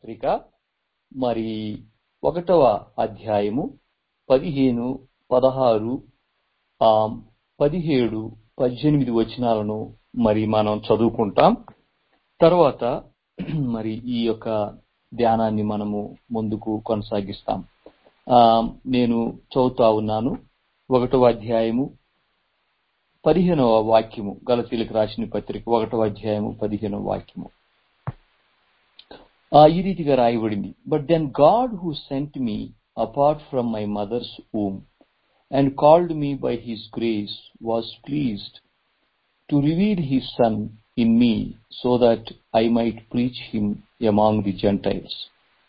పత్రిక మరి ఒకటవ అధ్యాయము పదిహేను పదహారు ఆ, పదిహేడు పద్దెనిమిది వచనాలను మరి మనం చదువుకుంటాం తర్వాత మరి ఈ యొక్క ధ్యానాన్ని మనము ముందుకు కొనసాగిస్తాం ఆ, నేను చదువుతా ఉన్నాను ఒకటవ అధ్యాయము పదిహేనవ వాక్యము గలతీలకు రాసిన పత్రిక ఒకటవ అధ్యాయము పదిహేనవ వాక్యము ఆ, ఈ రీతిగా రాయబడింది but then God who sent me apart from my mother's um and called me by his grace was pleased to reveal his son in me so that I might preach him among the gentiles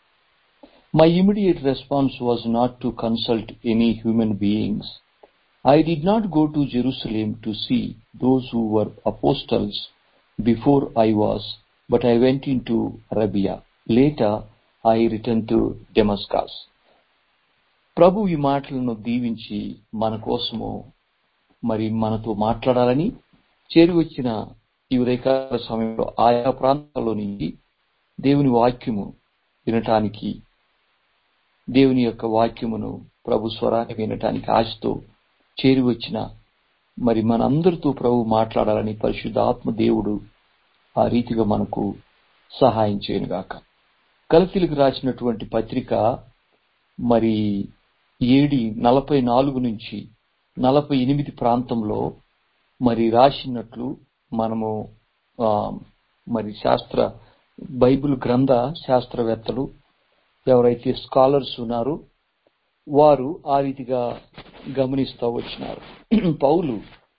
My immediate response was not to consult any human beings. I did not go to Jerusalem to see those who were apostles before I was, but I went into Arabia. Later, I returned to Damascus. ప్రభు ఈ మాటలను దీవించి మన కోసము మరి మనతో మాట్లాడాలని చేరి వచ్చిన ఈ ఉదయకాల సమయంలో ఆయా ప్రాంతాల్లో నుంచి దేవుని వాక్యము వినటానికి దేవుని యొక్క వాక్యమును ప్రభు స్వరాన్ని వినటానికి ఆశతో చేరి వచ్చిన మరి మనందరితో ప్రభు మాట్లాడాలని పరిశుద్ధాత్మ దేవుడు ఆ రీతిగా మనకు సహాయం చేయనుగాక కలతీలకు రాసినటువంటి పత్రిక మరి ఏడి నలభై నాలుగు నుంచి నలభై ఎనిమిది ప్రాంతంలో మరి రాసినట్లు మనము ఆ, మరి శాస్త్ర బైబిల్ గ్రంథ శాస్త్రవేత్తలు ఎవరైతే స్కాలర్స్ ఉన్నారో వారు ఆ రీతిగా గమనిస్తూ వచ్చినారు పౌలు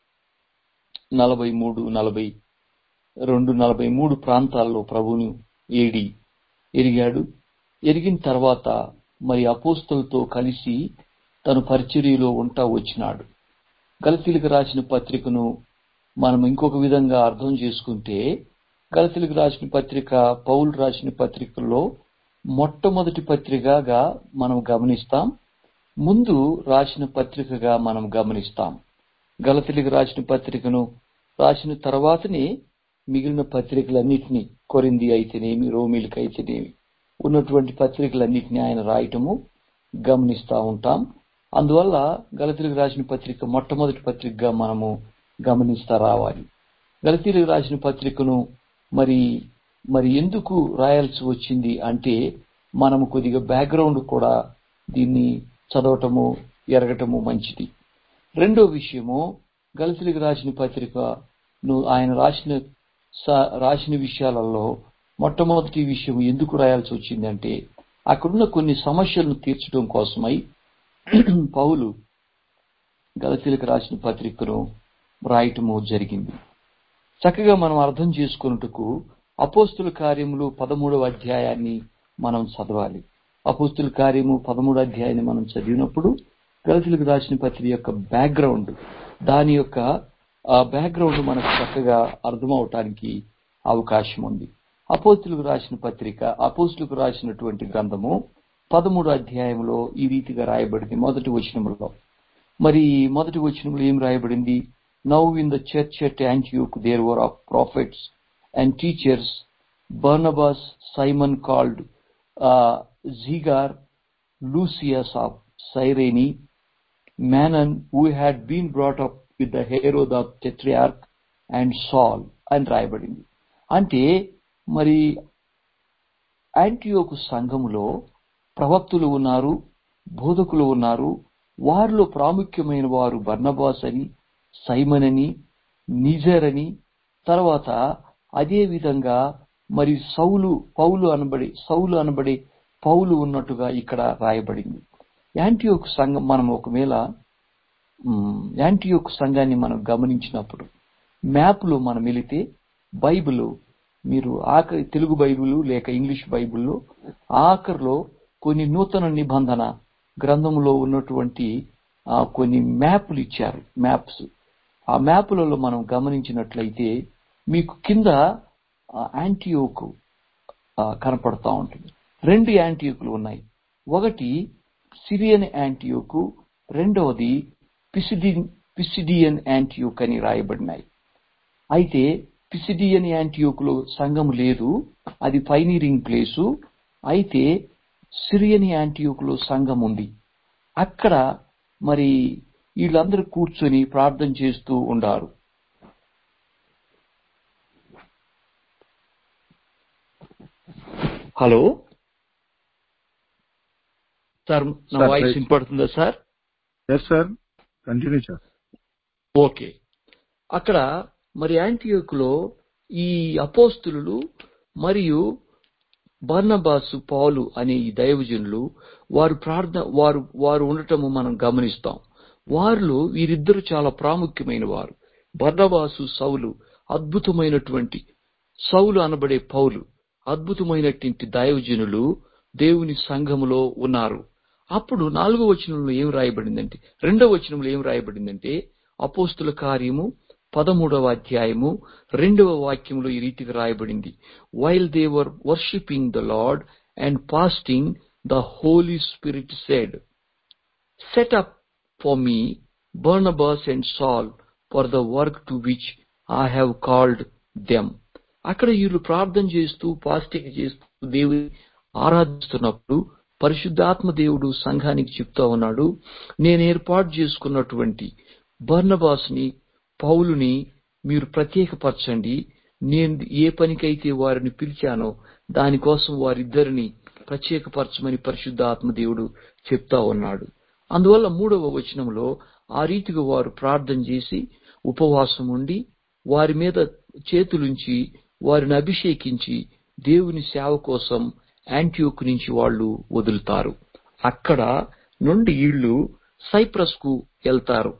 నలభై మూడు నలభై రెండు నలభై మూడు ప్రాంతాల్లో ప్రభువును ఏడి ఎరిగాడు ఎరిగిన తర్వాత మరి అపోస్తలతో కలిసి తను పరిచర్యలో ఉంటా వచ్చినాడు గలతీలకు రాసిన పత్రికను మనం ఇంకొక విధంగా అర్థం చేసుకుంటే గలతీలకు రాసిన పత్రిక పౌలు రాసిన పత్రికల్లో మొట్టమొదటి పత్రికగా మనం గమనిస్తాం ముందు రాసిన పత్రికగా మనం గమనిస్తాం గలతీలకు రాసిన పత్రికను రాసిన తర్వాతనే మిగిలిన పత్రికలన్నిటినీ కొరింది అయితేనేమి రోమిలకు అయితేనేమి ఉన్నటువంటి పత్రికలన్నిటినీ ఆయన రాయటము గమనిస్తా ఉంటాం అందువల్ల గలతీలకు రాసిన పత్రిక మొట్టమొదటి పత్రికగా మనము గమనిస్తా రావాలి గలతీలకు రాసిన పత్రికను మరి మరి ఎందుకు రాయాల్సి వచ్చింది అంటే మనము కొద్దిగా బ్యాక్గ్రౌండ్ కూడా దీన్ని చదవటము ఎరగటము మంచిది రెండో విషయము గలతీలకు రాసిన పత్రికను ఆయన రాసిన స- రాసిన విషయాలలో మొట్టమొదటి విషయం ఎందుకు రాయాల్సి వచ్చిందంటే అక్కడున్న కొన్ని సమస్యలను తీర్చడం కోసమై పౌలు గలతీలకు రాసిన పత్రికను రాయటము జరిగింది చక్కగా మనం అర్థం చేసుకున్నట్టుకు అపోస్తుల కార్యములు పదమూడవ అధ్యాయాన్ని మనం చదవాలి అపోస్తుల కార్యము పదమూడవ అధ్యాయాన్ని మనం చదివినప్పుడు గలతీలకు రాసిన పత్రిక యొక్క బ్యాక్గ్రౌండ్ దాని యొక్క ఆ బ్యాక్గ్రౌండ్ మనకు చక్కగా అర్థమవటానికి అవకాశం ఉంది అపోస్తులకు రాసిన పత్రిక అపోస్తులకు రాసినటువంటి గ్రంథము పదమూడు అధ్యాయంలో ఈ రీతిగా రాయబడింది మొదటి వచనములో మరి మొదటి వచనంలో ఏం రాయబడింది now in the church at Antioch there were of prophets and teachers Barnabas Simon called జీగార్ Lucius of Cyrene Manon, who had been brought up with the Herod of Tetrarch and Saul అని రాయబడింది అంటే మరి యాంటియోకు సంఘములో ప్రవక్తులు ఉన్నారు బోధకులు ఉన్నారు వారిలో ప్రాముఖ్యమైన వారు బర్నబాస్ అని సైమన్ అని నిజర్ అని తర్వాత అదే విధంగా మరి సౌలు పౌలు అనబడి సౌలు అనబడి పౌలు ఉన్నట్టుగా ఇక్కడ రాయబడింది యాంటియోక్ సంఘం మనం ఒకవేళ మ్, యాంటియోక్ సంఘాన్ని మనం గమనించినప్పుడు మ్యాప్లో మనం వెళితే బైబిల్ మీరు ఆఖరి తెలుగు బైబిల్ లేక ఇంగ్లీష్ బైబిల్లో ఆఖరిలో కొన్ని నూతన నిబంధన గ్రంథంలో ఉన్నటువంటి ఆ, కొన్ని మ్యాప్లు ఇచ్చారు మ్యాప్స్ ఆ మ్యాప్లలో మనం గమనించినట్లయితే మీకు కింద ఆ, యాంటియోకు ఆ, కనపడతా ఉంటుంది రెండు యాంటియోకులు ఉన్నాయి ఒకటి సిరియన్ యాంటియోకు రెండవది పిసిడిన్ పిసిడియన్ యాంటియోక్ అని రాయబడినాయి అయితే పిసిడియన్ యాంటియోకులో సంఘం లేదు అది పైనీరింగ్ ప్లేసు అయితే సిరియని యాంటీయోకులో సంఘం ఉంది అక్కడ మరి వీళ్ళందరూ కూర్చొని ప్రార్థన చేస్తూ ఉండారు హలో సార్ నా Sir, వాయిస్ right. వినపడుతుందా sir yes sir continue sir okay అక్కడ మరి యాంటీయోకులో ఈ అపోస్తులు మరియు బర్నబాసు పౌలు అనే ఈ దైవజనులు వారు ప్రార్థన వారు వారు ఉండటము మనం గమనిస్తాం వారిలో వీరిద్దరు చాలా ప్రాముఖ్యమైన వారు బర్నబాసు సౌలు అద్భుతమైనటువంటి సౌలు అనబడే పౌలు అద్భుతమైనటువంటి దైవజనులు దేవుని సంఘములో ఉన్నారు అప్పుడు నాలుగో వచనంలో ఏం రాయబడిందంటే రెండో వచనంలో ఏం రాయబడిందంటే అపోస్తుల కార్యము పదమూడవ అధ్యాయము రెండవ వాక్యంలో ఈ రీతిగా రాయబడింది while they were worshipping the lord and fasting the holy spirit said set up for me Barnabas and Saul for the work to which I have called them. అక్కడ వీళ్ళు ప్రార్థన చేస్తూ పాస్టింగ్ చేస్తూ దేవుని ఆరాధిస్తున్నప్పుడు పరిశుద్ధాత్మ దేవుడు సంఘానికి చెప్తా ఉన్నాడు నేను ఏర్పాటు చేసుకున్నటువంటి బర్నబాస్ని పౌలుని మీరు ప్రత్యేకపరచండి నేను ఏ పనికైతే వారిని పిలిచానో దానికోసం వారిద్దరిని ప్రత్యేకపరచమని పరిశుద్ధాత్మ దేవుడు చెప్తా ఉన్నాడు అందువల్ల మూడవ వచనంలో ఆ రీతిగా వారు ప్రార్థన చేసి ఉపవాసం ఉండి వారి మీద చేతులుంచి వారిని అభిషేకించి దేవుని సేవ కోసం యాంటీయోక్ నుంచి వాళ్ళు వదులుతారు అక్కడ నుండి వీళ్ళు సైప్రస్ కు వెళ్తారు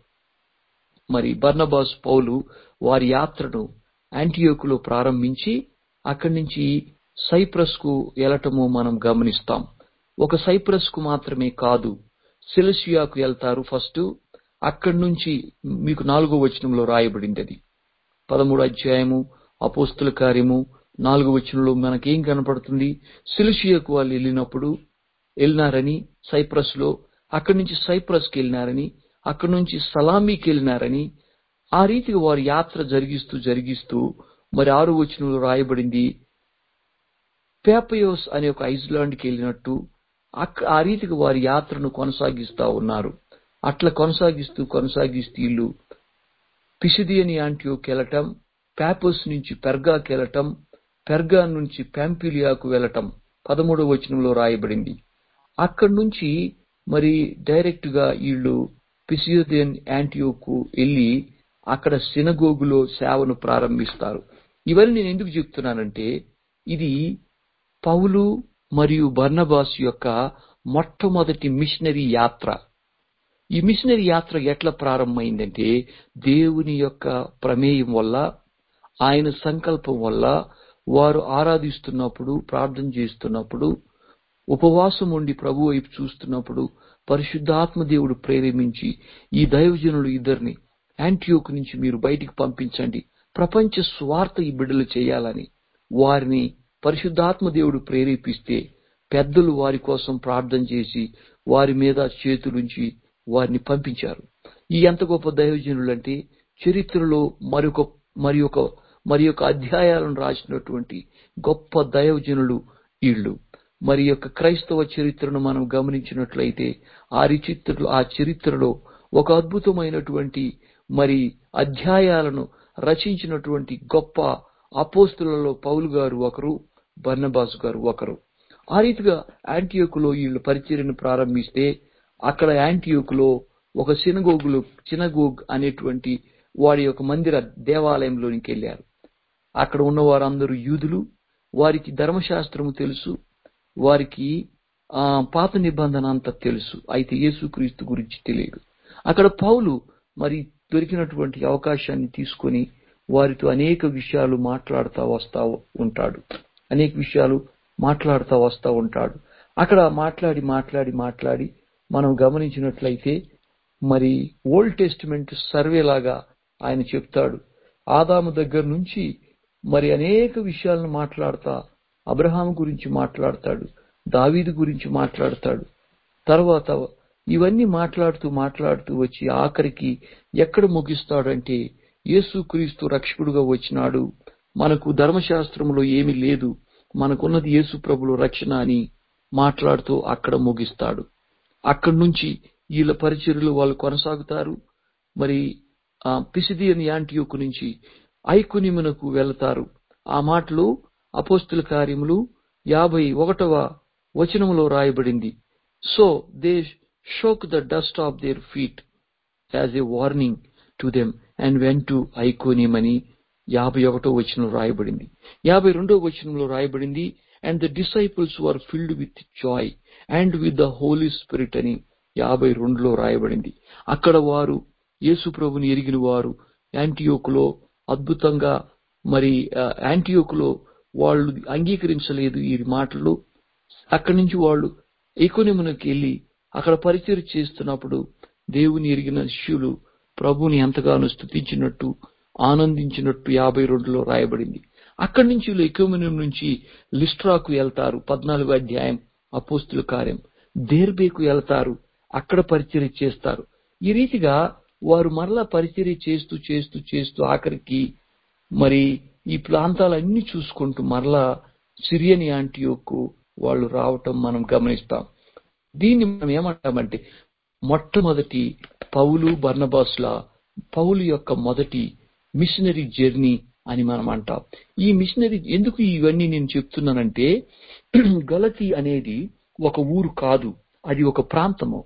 మరి బర్నబాస్ పౌలు వారి యాత్రను యాంటీయోకులో ప్రారంభించి అక్కడి నుంచి సైప్రస్ కు వెళ్ళటము మనం గమనిస్తాం ఒక సైప్రస్ కు మాత్రమే కాదు సెలసియాకు వెళ్తారు ఫస్ట్ అక్కడి నుంచి మీకు నాలుగో వచనంలో రాయబడింది అది పదమూడు అధ్యాయము అపోస్తుల కార్యము నాలుగో వచనంలో మనకేం కనపడుతుంది సిలిషియాకు వాళ్ళు వెళ్ళినప్పుడు వెళ్ళినారని సైప్రస్ లో అక్కడి నుంచి సైప్రస్కి వెళ్ళినారని అక్కడి నుంచి సలామీకి వెళ్ళినారని ఆ రీతిగా వారి యాత్ర జరిగిస్తూ జరిగిస్తూ మరి ఆరు వచనంలో రాయబడింది పేపయోస్ అనే ఒక ఐస్లాండ్కి వెళ్ళినట్టు అక్క ఆ రీతిగా వారి యాత్రను కొనసాగిస్తా ఉన్నారు అట్లా కొనసాగిస్తూ కొనసాగిస్తూ వీళ్ళు పిసిదియని యాంటియోకి వెళ్ళటం పాపోస్ నుంచి పెర్గాకి వెళ్ళటం పెర్గా నుంచి ప్యాంపిలియాకు వెళ్ళటం పదమూడవ వచనంలో రాయబడింది అక్కడి నుంచి మరి డైరెక్ట్ గా వీళ్ళు పిసియోదియన్ యాంటియోకు వెళ్ళి అక్కడ సినగోగులో సేవను ప్రారంభిస్తారు ఇవన్నీ నేను ఎందుకు చెప్తున్నానంటే ఇది పౌలు మరియు బర్నబాస్ యొక్క మొట్టమొదటి మిషనరీ యాత్ర ఈ మిషనరీ యాత్ర ఎట్లా ప్రారంభమైందంటే దేవుని యొక్క ప్రమేయం వల్ల ఆయన సంకల్పం వల్ల వారు ఆరాధిస్తున్నప్పుడు ప్రార్థన చేస్తున్నప్పుడు ఉపవాసం ఉండి ప్రభు వైపు చూస్తున్నప్పుడు పరిశుద్ధాత్మ దేవుడు ప్రేరేమించి ఈ దైవజనులు ఇద్దరిని యాంటీయోక్ నుంచి మీరు బయటికి పంపించండి ప్రపంచ స్వార్థ ఈ బిడ్డలు చేయాలని వారిని పరిశుద్ధాత్మ దేవుడు ప్రేరేపిస్తే పెద్దలు వారి కోసం ప్రార్థన చేసి వారి మీద చేతులుంచి వారిని పంపించారు ఈ ఎంత గొప్ప దైవజనులంటే చరిత్రలో మరొక మరి ఒక మరి యొక్క అధ్యాయాలను రాసినటువంటి గొప్ప దైవజనులు వీళ్ళు మరి యొక్క క్రైస్తవ చరిత్రను మనం గమనించినట్లయితే ఆ చరిత్రలో ఆ చరిత్రలో ఒక అద్భుతమైనటువంటి మరి అధ్యాయాలను రచించినటువంటి గొప్ప అపోస్తులలో పౌలు గారు ఒకరు బర్నబాస్ గారు ఒకరు ఆ రీతిగా యాంటీయోకులో వీళ్ళు పరిచర్యను ప్రారంభిస్తే అక్కడ యాంటీయోకులో ఒక సినగోగులో సినగోగ్ అనేటువంటి వాడి యొక్క మందిర దేవాలయంలోనికి వెళ్ళారు అక్కడ ఉన్న వారందరూ యూదులు వారికి ధర్మశాస్త్రము తెలుసు వారికి ఆ పాత నిబంధన అంతా తెలుసు అయితే యేసుక్రీస్తు గురించి తెలియదు అక్కడ పౌలు మరి దొరికినటువంటి అవకాశాన్ని తీసుకొని వారితో అనేక విషయాలు మాట్లాడుతూ వస్తా ఉంటాడు అనేక విషయాలు మాట్లాడుతూ వస్తూ ఉంటాడు అక్కడ మాట్లాడి మాట్లాడి మాట్లాడి మనం గమనించినట్లయితే మరి ఓల్డ్ టెస్టిమెంట్ సర్వే లాగా ఆయన చెప్తాడు ఆదాము దగ్గర నుంచి మరి అనేక విషయాలను మాట్లాడతా అబ్రహాం గురించి మాట్లాడతాడు దావీదు గురించి మాట్లాడతాడు తర్వాత ఇవన్నీ మాట్లాడుతూ మాట్లాడుతూ వచ్చి ఆఖరికి ఎక్కడ ముగిస్తాడంటే యేసుక్రీస్తు రక్షకుడుగా వచ్చినాడు మనకు ధర్మశాస్త్రంలో ఏమీ లేదు మనకున్నది యేసు ప్రభులు రక్షణ అని మాట్లాడుతూ అక్కడ ముగిస్తాడు అక్కడి నుంచి వీళ్ళ పరిచర్లు వాళ్ళు కొనసాగుతారు మరి ఆ పిసిదియన్ యాంటియోకు నుంచి ఐకునిమునకు వెళతారు ఆ మాటలు అపోస్తుల కార్యములు యాభై ఒకటవ వచనములో రాయబడింది so they shook the dust off their feet as a warning to them and when to Iconium అని యాభై ఒకటో వచనంలో రాయబడింది యాభై రెండో వచనంలో రాయబడింది and the disciples were filled with joy and with the holy spirit అని యాభై రెండులో రాయబడింది అక్కడ వారు యేసు ప్రభుని ఎరిగిన వారు యాంటీయోకులో అద్భుతంగా మరి ఆ, యాంటీయోకులో వాళ్ళు అంగీకరించలేదు ఈ మాటలు అక్కడి నుంచి వాళ్ళు ఎకోనిమునకి వెళ్ళి అక్కడ పరిచయం చేస్తున్నప్పుడు దేవుని ఎరిగిన శిష్యులు ప్రభుని ఎంతగానో స్థుతించినట్టు ఆనందించినట్టు యాభై రెండులో రాయబడింది అక్కడి నుంచి వీళ్ళు ఎకోమినియం నుంచి లిస్ట్రాకు వెళ్తారు పద్నాలుగు అధ్యాయం అపోస్తుల కార్యం దేర్బేకు వెళ్తారు అక్కడ పరిచర్య చేస్తారు ఈ రీతిగా వారు మరలా పరిచర్య చేస్తూ చేస్తూ చేస్తూ ఆఖరికి మరి ఈ ప్రాంతాలన్నీ చూసుకుంటూ మరలా సిరియన్ యాంటియోకు వాళ్ళు రావటం మనం గమనిస్తాం దీన్ని మనం ఏమంటామంటే మొట్టమొదటి పౌలు బర్నబాసుల పౌలు యొక్క మొదటి మిషనరీ జర్నీ అని మనం అంటాం ఈ మిషనరీ ఎందుకు ఇవన్నీ నేను చెప్తున్నానంటే గలతి అనేది ఒక ఊరు కాదు అది ఒక ప్రాంతము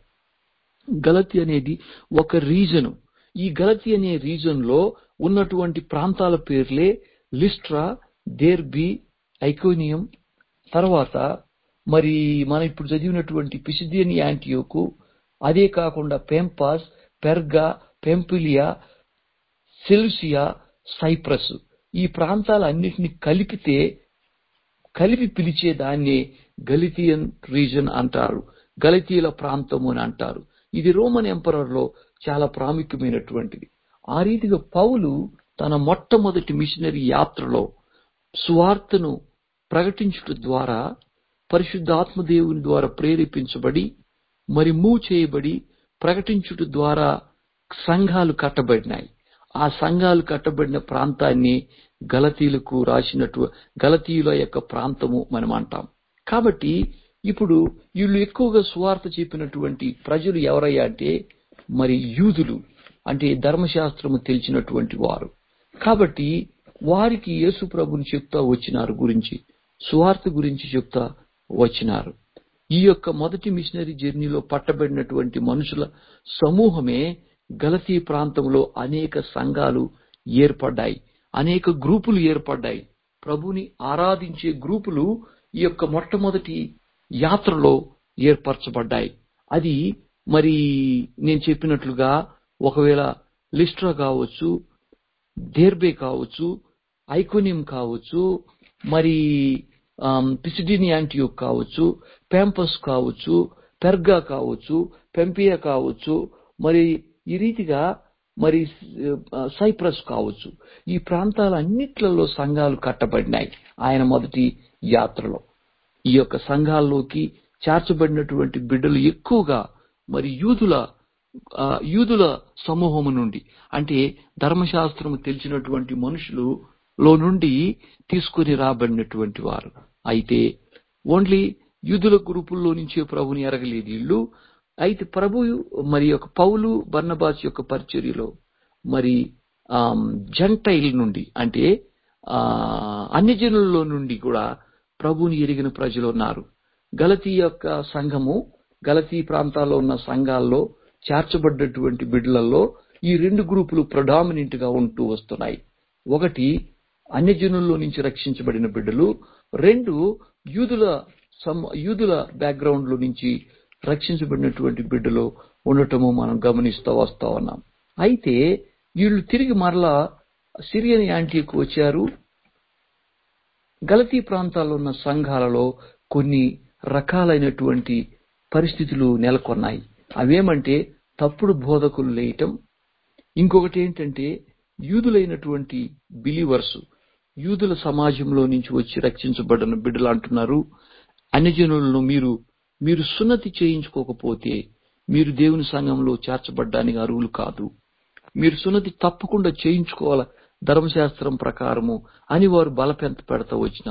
గలతి అనేది ఒక రీజను ఈ గలతి అనే రీజన్ లో ఉన్నటువంటి ప్రాంతాల పేర్లే లిస్ట్రా దేర్బి ఐకోనియం తర్వాత మరి మనం ఇప్పుడు చదివినటువంటి పిసిదియన్ యాంటియోకు అదే కాకుండా పెంపాస్ పెర్గా పెంపిలియా సెల్సియా సైప్రస్ ఈ ప్రాంతాలన్నిటిని కలిపితే కలిపి పిలిచే దాన్ని గలితియన్ రీజన్ అంటారు గలితీల ప్రాంతము అని అంటారు ఇది రోమన్ ఎంపరర్ లో చాలా ప్రాముఖ్యమైనటువంటిది ఆ రీతిగా పౌలు తన మొట్టమొదటి మిషనరీ యాత్రలో సువార్తను ప్రకటించుట ద్వారా పరిశుద్ధాత్మ దేవుని ద్వారా ప్రేరేపించబడి మరి మూవ్ చేయబడి ప్రకటించుట ద్వారా సంఘాలు కట్టబడినాయి ఆ సంఘాలు కట్టబడిన ప్రాంతాన్ని గలతీలకు రాసినట్టు గలతీయుల యొక్క ప్రాంతము మనం అంటాం కాబట్టి ఇప్పుడు వీళ్ళు ఎక్కువగా సువార్త చెప్పినటువంటి ప్రజలు ఎవరయ్యా అంటే మరి యూదులు అంటే ధర్మశాస్త్రము తెలిసినటువంటి వారు కాబట్టి వారికి యేసు ప్రభుని చెప్తా వచ్చినారు గురించి సువార్త గురించి చెప్తా వచ్చినారు ఈ యొక్క మొదటి మిషనరీ జర్నీలో పట్టబడినటువంటి మనుషుల సమూహమే గలతీ ప్రాంతంలో అనేక సంఘాలు ఏర్పడ్డాయి అనేక గ్రూపులు ఏర్పడ్డాయి ప్రభుని ఆరాధించే గ్రూపులు ఈ యొక్క మొట్టమొదటి యాత్రలో ఏర్పరచబడ్డాయి అది మరి నేను చెప్పినట్లుగా ఒకవేళ లిస్ట్రా కావచ్చు దేర్బే కావచ్చు ఐకోనియం కావచ్చు మరి పిసిడిని యాంటియోక్ కావచ్చు పెంపస్ కావచ్చు పెర్గా కావచ్చు పెంపియా కావచ్చు మరి ఈ రీతిగా మరి ఆ, సైప్రస్ కావచ్చు ఈ ప్రాంతాలన్నిట్లలో సంఘాలు కట్టబడినాయి ఆయన మొదటి యాత్రలో ఈ యొక్క సంఘాల్లోకి చేర్చబడినటువంటి బిడ్డలు ఎక్కువగా మరి యూదుల ఆ, యూదుల సమూహము నుండి అంటే ధర్మశాస్త్రము తెలిసినటువంటి మనుషులు లో నుండి తీసుకుని రాబడినటువంటి వారు అయితే ఓన్లీ యూదుల గ్రూపుల్లో నుంచే ప్రభుని ఎరగలేదు వీళ్ళు అయితే ప్రభు మరి యొక్క పౌలు బర్నబాస్ యొక్క పరిచర్యలో మరి ఆమ్, జంటైల్ నుండి అంటే ఆ అన్యజనులలో నుండి కూడా ప్రభుని ఎరిగిన ప్రజలు ఉన్నారు గలతీ యొక్క సంఘము గలతీ ప్రాంతాల్లో ఉన్న సంఘాల్లో చేర్చబడ్డటువంటి బిడ్డలలో ఈ రెండు గ్రూపులు ప్రొడామినెంట్ గా ఉంటూ వస్తున్నాయి ఒకటి అన్యజనుల్లో నుంచి రక్షించబడిన బిడ్డలు రెండు యూదుల సమ- యూదుల బ్యాక్గ్రౌండ్ లో నుంచి రక్షించబడినటువంటి బిడ్డలు ఉండటము మనం గమనిస్తూ వస్తా ఉన్నాం అయితే వీళ్ళు తిరిగి మరలా సిరియన్ యాంటీకి వచ్చారు గలతీ ప్రాంతాల్లో ఉన్న సంఘాలలో కొన్ని రకాలైనటువంటి పరిస్థితులు నెలకొన్నాయి అవేమంటే తప్పుడు బోధకులు లేయటం ఇంకొకటి ఏంటంటే యూదులైనటువంటి బిలీవర్స్ యూదుల సమాజంలో నుంచి వచ్చి రక్షించబడిన బిడ్డలు అంటున్నారు అన్యజనులను మీరు మీరు సున్నతి చేయించుకోకపోతే మీరు దేవుని సంఘంలో చేర్చబడ్డానికి అర్హులు కాదు మీరు సున్నతి తప్పకుండా చేయించుకోవాల ధర్మశాస్త్రం ప్రకారము అని వారు బలపెంత పెడతా వచ్చినారు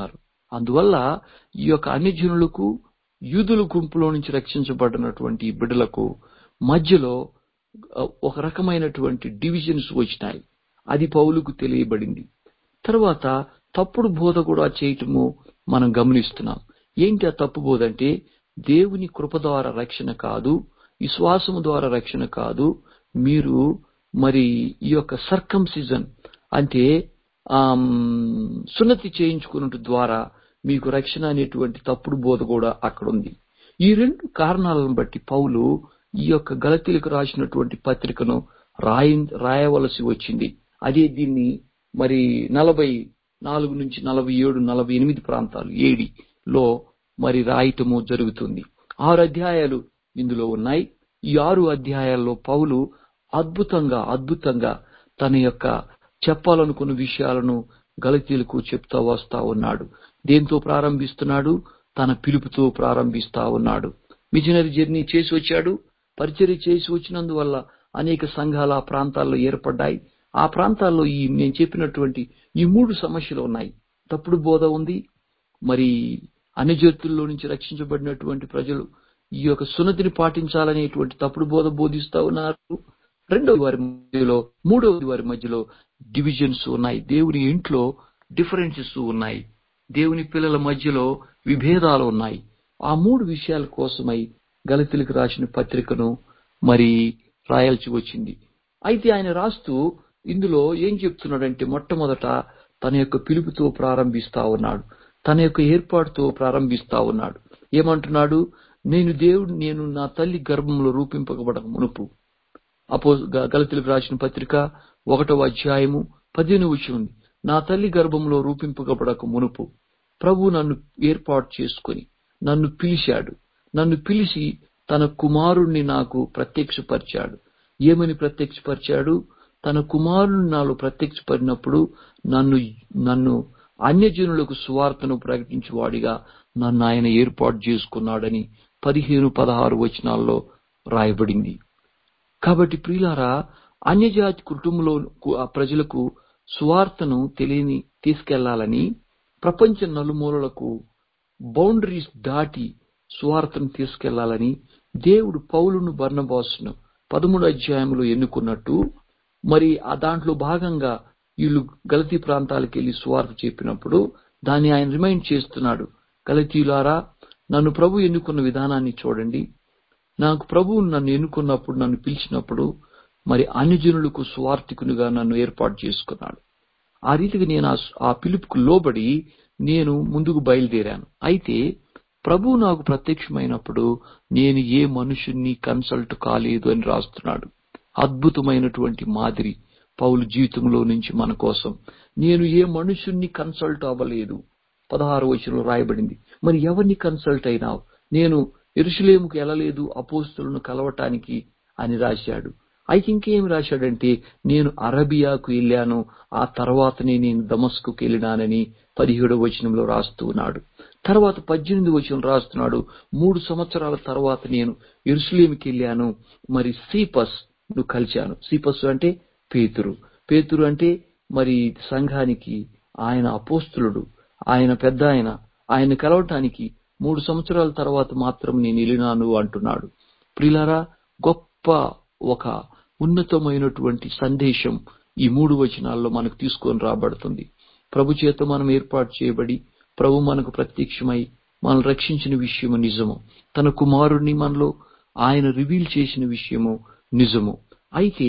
అందువల్ల ఈ యొక్క అన్యజనులకు యూదుల గుంపులో నుంచి రక్షించబడినటువంటి ఈ బిడ్డలకు మధ్యలో ఆ, ఒక రకమైనటువంటి డివిజన్స్ వచ్చినాయి అది పౌలుకు తెలియబడింది తర్వాత తప్పుడు బోధ కూడా చేయటము మనం గమనిస్తున్నాం ఏంటి ఆ తప్పు బోధ అంటే దేవుని కృప ద్వారా రక్షణ కాదు విశ్వాసము ద్వారా రక్షణ కాదు మీరు మరి ఈ యొక్క సర్కంసిజన్ అంటే ఆమ్, సున్నతి చేయించుకున్నట్టు ద్వారా మీకు రక్షణ అనేటువంటి తప్పుడు బోధ కూడా అక్కడ ఉంది ఈ రెండు కారణాలను బట్టి పౌలు ఈ యొక్క గలతీలకు రాసినటువంటి పత్రికను రాయి రాయవలసి వచ్చింది అదే దీన్ని మరి నలభై నాలుగు నుంచి నలభై ఏడు నలభై ఎనిమిది ప్రాంతాలు ఏడిలో మరి రాయటము జరుగుతుంది ఆరు అధ్యాయాలు ఇందులో ఉన్నాయి ఈ ఆరు అధ్యాయాల్లో పౌలు అద్భుతంగా అద్భుతంగా తన యొక్క చెప్పాలనుకున్న విషయాలను గలతీలకు చెప్తా వస్తా ఉన్నాడు దేంతో ప్రారంభిస్తున్నాడు తన పిలుపుతో ప్రారంభిస్తా ఉన్నాడు మిషనరీ జర్నీ చేసి వచ్చాడు పరిచర్య చేసి వచ్చినందువల్ల అనేక సంఘాలు ఆ ప్రాంతాల్లో ఏర్పడ్డాయి ఆ ప్రాంతాల్లో ఈ నేను చెప్పినటువంటి ఈ మూడు సమస్యలు ఉన్నాయి తప్పుడు బోధ ఉంది మరి అన్ని జాతుల్లో నుంచి రక్షించబడినటువంటి ప్రజలు ఈ యొక్క సున్నతిని పాటించాలనేటువంటి తప్పుడు బోధ బోధిస్తా ఉన్నారు రెండవ వారి మధ్యలో మూడవ వారి మధ్యలో డివిజన్స్ ఉన్నాయి దేవుని ఇంట్లో డిఫరెన్సెస్ ఉన్నాయి దేవుని పిల్లల మధ్యలో విభేదాలు ఉన్నాయి ఆ మూడు విషయాల కోసమై గలతీలకు రాసిన పత్రికను మరి రాయాల్సి వచ్చింది అయితే ఆయన రాస్తూ ఇందులో ఏం చెప్తున్నాడంటే మొట్టమొదట తన యొక్క పిలుపుతో ప్రారంభిస్తా ఉన్నాడు తన యొక్క ఏర్పాటుతో ప్రారంభిస్తా ఉన్నాడు ఏమంటున్నాడు నేను దేవుడు నేను నా తల్లి గర్భంలో రూపింపకబడక మునుపు అపో గ- గలతీలకు రాసిన పత్రిక ఒకటవ అధ్యాయము పదిహేను విషయం ఉంది నా తల్లి గర్భంలో రూపింపకబడక మునుపు ప్రభు నన్ను ఏర్పాటు చేసుకొని నన్ను పిలిచాడు నన్ను పిలిచి తన కుమారుణ్ణి నాకు ప్రత్యక్షపరిచాడు ఏమని ప్రత్యక్షపరిచాడు తన కుమారుని నాలో ప్రత్యక్షపడినప్పుడు నన్ను నన్ను అన్యజనులకు సువార్తను ప్రకటించువాడిగా నన్ను ఆయన ఏర్పాటు చేసుకున్నాడని పదిహేను పదహారు వచనాల్లో రాయబడింది కాబట్టి ప్రియులారా అన్యజాతి కుటుంబంలో ఆ ప్రజలకు సువార్తను తెలియని తీసుకెళ్లాలని ప్రపంచ నలుమూలలకు బౌండరీస్ దాటి సువార్తను తీసుకెళ్లాలని దేవుడు పౌలును బర్నబాసును పదమూడు అధ్యాయంలో ఎన్నుకున్నట్టు మరి ఆ దాంట్లో భాగంగా వీళ్ళు గలతీ ప్రాంతాలకు వెళ్లి సువార్త చెప్పినప్పుడు దాన్ని ఆయన రిమైండ్ చేస్తున్నాడు గలతీయులారా నన్ను ప్రభు ఎన్నుకున్న విధానాన్ని చూడండి నాకు ప్రభువు నన్ను ఎన్నుకున్నప్పుడు నన్ను పిలిచినప్పుడు మరి అన్యజనులకు స్వార్థికునిగా నన్ను ఏర్పాటు చేసుకున్నాడు ఆ రీతిగా నేను ఆ స్- ఆ పిలుపుకు లోబడి నేను ముందుకు బయలుదేరాను అయితే ప్రభు నాకు ప్రత్యక్షమైనప్పుడు నేను ఏ మనుషుణ్ణి కన్సల్ట్ కాలేదు అని రాస్తున్నాడు అద్భుతమైనటువంటి మాదిరి పౌలు జీవితంలో నుంచి మన కోసం నేను ఏ మనుషుణ్ణి కన్సల్ట్ అవ్వలేదు పదహారు వచనంలో రాయబడింది మరి ఎవరిని కన్సల్ట్ అయినావు నేను ఎరుషులేముకు వెళ్ళలేదు అపోస్తులను కలవటానికి అని రాశాడు అయితే ఇంకేం రాశాడంటే నేను అరబియాకు వెళ్ళాను ఆ తర్వాతనే నేను దమస్కుకు వెళ్ళినానని పదిహేడవ వచనంలో రాస్తూ ఉన్నాడు తర్వాత పద్దెనిమిది వచనం రాస్తున్నాడు మూడు సంవత్సరాల తర్వాత నేను ఎరుసలేమికి వెళ్ళాను మరి సీపస్ ను కలిశాను సీపస్ అంటే పేతురు పేతురు అంటే మరి సంఘానికి ఆయన అపోస్తులుడు ఆయన పెద్ద ఆయన ఆయన కలవటానికి మూడు సంవత్సరాల తర్వాత మాత్రం నేను వెళ్ళినాను అంటున్నాడు ప్రిలారా గొప్ప ఒక ఉన్నతమైనటువంటి సందేశం ఈ మూడు వచనాల్లో మనకు తీసుకొని రాబడుతుంది ప్రభు చేత మనం ఏర్పాటు చేయబడి ప్రభు మనకు ప్రత్యక్షమై మనల్ని రక్షించిన విషయము నిజము తన కుమారుణ్ణి మనలో ఆయన రివీల్ చేసిన విషయము నిజము అయితే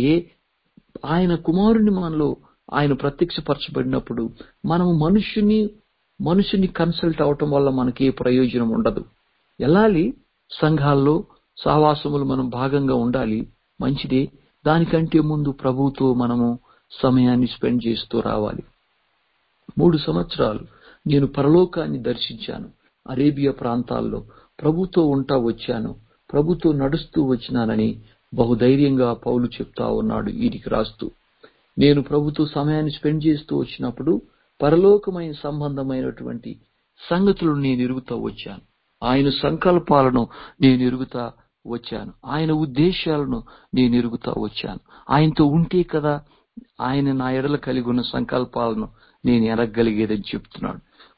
ఆయన కుమారుని మనలో ఆయన ప్రత్యక్షపరచబడినప్పుడు మనము మనుషుని మనుషుని కన్సల్ట్ అవటం వల్ల మనకి ఏ ప్రయోజనం ఉండదు వెళ్ళాలి సంఘాల్లో సహవాసములు మనం భాగంగా ఉండాలి మంచిదే దానికంటే ముందు ప్రభువుతో మనము సమయాన్ని స్పెండ్ చేస్తూ రావాలి మూడు సంవత్సరాలు నేను పరలోకాన్ని దర్శించాను అరేబియా ప్రాంతాల్లో ప్రభుతో ఉంటా వచ్చాను ప్రభుతో నడుస్తూ వచ్చినానని బహుధైర్యంగా పౌలు చెప్తా ఉన్నాడు వీరికి రాస్తూ నేను ప్రభుతో సమయాన్ని స్పెండ్ చేస్తూ వచ్చినప్పుడు పరలోకమైన సంబంధమైనటువంటి సంగతులను నేను ఎరుగుతూ వచ్చాను ఆయన సంకల్పాలను నేను ఎరుగుతా వచ్చాను ఆయన ఉద్దేశాలను నేను ఎరుగుతా వచ్చాను ఆయనతో ఉంటే కదా ఆయన నా ఎడల కలిగి ఉన్న సంకల్పాలను నేను ఎరగగలిగేదని చెప్తున్నాడు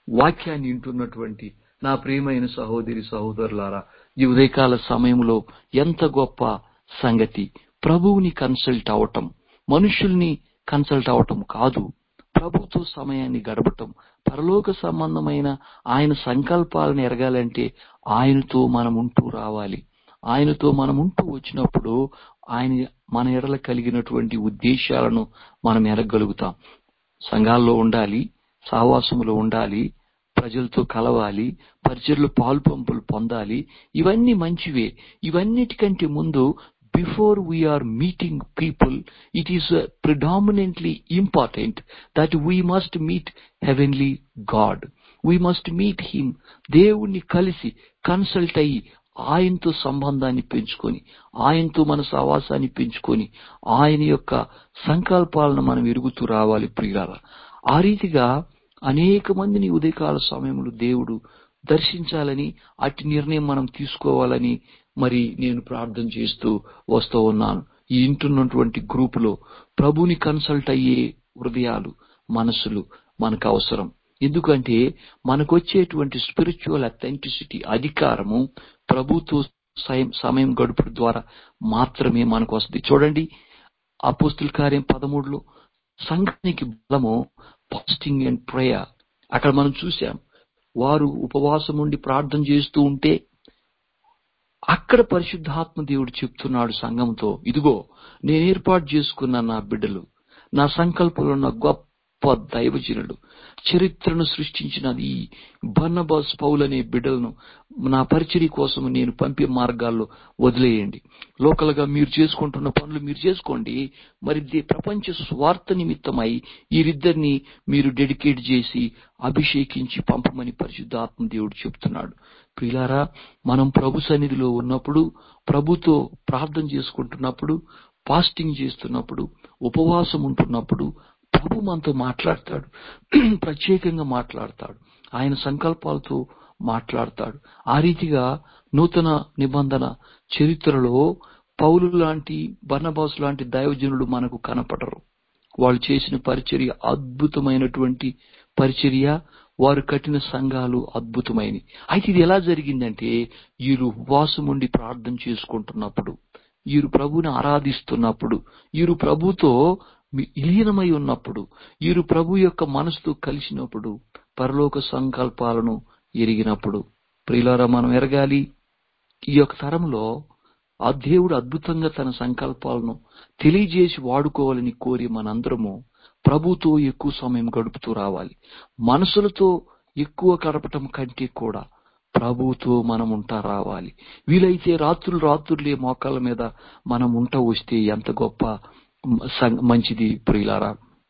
వాక్యాన్ని వింటున్నటువంటి నా ప్రియమైన సహోదరి సహోదరులారా ఈ ఉదయకాల సమయంలో ఎంత గొప్ప సంగతి ప్రభువుని కన్సల్ట్ అవటం మనుషుల్ని కన్సల్ట్ అవటం కాదు ప్రభుతో సమయాన్ని గడపటం పరలోక సంబంధమైన ఆయన సంకల్పాలను ఎరగాలంటే ఆయనతో మనం ఉంటూ రావాలి ఆయనతో మనం ఉంటూ వచ్చినప్పుడు ఆయన మన ఎడల కలిగినటువంటి ఉద్దేశాలను మనం ఎరగలుగుతాం సంఘాల్లో ఉండాలి సావాసములో ఉండాలి ప్రజలతో కలవాలి పరిచయలు పాలు పంపులు పొందాలి ఇవన్నీ మంచివే ఇవన్నిటికంటే ముందు before we are meeting people it is predominantly important that we must meet heavenly God we must meet him దేవుణ్ణి కలిసి కన్సల్ట్ అయ్యి ఆయనతో సంబంధాన్ని పెంచుకొని ఆయనతో మన సహవాసాన్ని పెంచుకొని ఆయన యొక్క సంకల్పాలను మనం ఎరుగుతూ రావాలి ప్రియాల ఆ రీతిగా అనేక మందిని ఉదయకాల సమయంలో దేవుడు దర్శించాలని అట్టి నిర్ణయం మనం తీసుకోవాలని మరి నేను ప్రార్థన చేస్తూ వస్తూ ఉన్నాను ఈ ఇంటున్నటువంటి గ్రూపులో ప్రభుని కన్సల్ట్ అయ్యే హృదయాలు మనసులు మనకు అవసరం ఎందుకంటే మనకు వచ్చేటువంటి స్పిరిచువల్ అథెంటిసిటీ అధికారము ప్రభుతో సమయం గడుపుడు ద్వారా మాత్రమే మనకు వస్తుంది చూడండి అపోస్తుల కార్యం పదమూడులో సంఘానికి బలము ఫాస్టింగ్ అండ్ ప్రేయర్ అక్కడ మనం చూసాం వారు ఉపవాసం ఉండి ప్రార్థన చేస్తూ ఉంటే అక్కడ పరిశుద్ధాత్మ దేవుడు చెప్తున్నాడు సంఘంతో ఇదిగో నేను ఏర్పాటు చేసుకున్న నా బిడ్డలు నా సంకల్పంలో ఉన్న గొప్ప దైవజనుడు చరిత్రను సృష్టించిన ఈ బన్నబాస్ పౌల్ అనే బిడ్డలను నా పరిచర్య కోసం నేను పంపే మార్గాల్లో వదిలేయండి లోకల్ గా మీరు చేసుకుంటున్న పనులు మీరు చేసుకోండి మరి ప్రపంచ స్వార్థ నిమిత్తమై వీరిద్దరిని మీరు డెడికేట్ చేసి అభిషేకించి పంపమని పరిశుద్ధాత్మ దేవుడు చెప్తున్నాడు ప్రిలారా మనం ప్రభు సన్నిధిలో ఉన్నప్పుడు ప్రభుతో ప్రార్థన చేసుకుంటున్నప్పుడు ఫాస్టింగ్ చేస్తున్నప్పుడు ఉపవాసం ఉంటున్నప్పుడు ప్రభు మనతో మాట్లాడతాడు ప్రత్యేకంగా మాట్లాడతాడు ఆయన సంకల్పాలతో మాట్లాడతాడు ఆ రీతిగా నూతన నిబంధన చరిత్రలో పౌలు లాంటి బర్ణబాస్ లాంటి దైవజనులు మనకు కనపడరు వాళ్ళు చేసిన పరిచర్య అద్భుతమైనటువంటి పరిచర్య వారు కట్టిన సంఘాలు అద్భుతమైనవి అయితే ఇది ఎలా జరిగిందంటే వీరు ఉపవాసం ఉండి ప్రార్థన చేసుకుంటున్నప్పుడు వీరు ప్రభుని ఆరాధిస్తున్నప్పుడు వీరు ప్రభుతో విలీనమై ఉన్నప్పుడు వీరు ప్రభు యొక్క మనసుతో కలిసినప్పుడు పరలోక సంకల్పాలను ఎరిగినప్పుడు ప్రియులారా మనం ఎరగాలి ఈ యొక్క తరంలో ఆ దేవుడు అద్భుతంగా తన సంకల్పాలను తెలియజేసి వాడుకోవాలని కోరి మనందరము ప్రభుతో ఎక్కువ సమయం గడుపుతూ రావాలి మనసులతో ఎక్కువ గడపటం కంటే కూడా ప్రభుతో మనం ఉంటా రావాలి వీలైతే రాత్రులు రాత్రులే మోకాళ్ళ మీద మనం ఉంట వస్తే ఎంత గొప్ప మంచిది ప్రియులారా